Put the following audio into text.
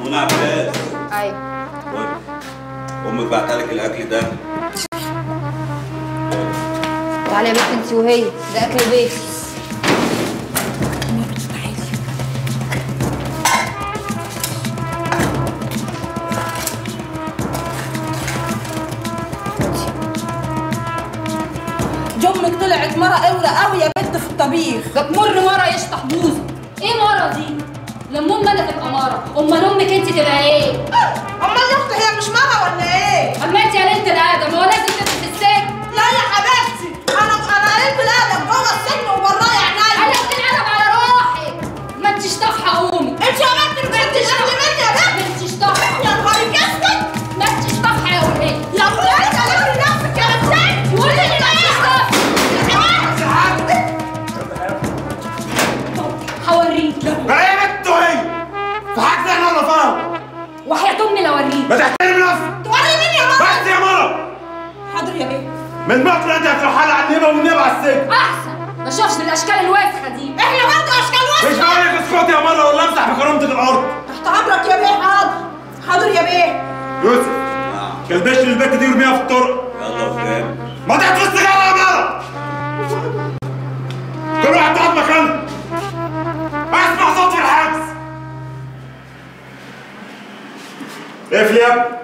منى عباس ايوه قول. امك بعتلك الاكل ده تعالي يا بنت انت وهي ده اكل البيت جمك طلعت مرة قورة قوي يا بنت في الطبيخ ده تمر مره يشطح بوزه ايه مره دي لما ام انا تبقى مره امال امك انت تبقى ايه امال يا اختي هي مش مرة ولا ايه؟ اما انت يا ليله الادم هو لازم تبقى في السجن لا يا حبيبتي انا انا قلت الادب جوه السجن وبراه يا انا عينيا بتنقلب على روحي ما انتش طافحه قومي انت يا بنت ما انتش اهل مني يا بنت ما انتش طافحه يا نهارك اسود ما انتش طافحه يا وليه يا اخويا كلامي نفسك يا بنت قولي لي ما انتش طافحه هوريك بقى يا بنت هي في حاجة انا ولا فاهم وحياة امي لوريك ما تحترم نفسك توري مين يا ماما بس يا مرة حاضر يا بيه من بكرة انت هتروح على النبا والنبا على السجن احسن ما اشوفش الاشكال الواسخه دي احنا برضه اشكال مش واسعة بقول لك اسكت يا مرة ولا امسح بكرامتك الارض تحت امرك يا بيه حاضر حاضر يا بيه يوسف نعم كلبش البت دي ورميها في الطرق يلا فلان ما تحطش سيجارة يا مرة كل واحد تقعد مكانه اسمع صوت في الحجز اقفل يا ابني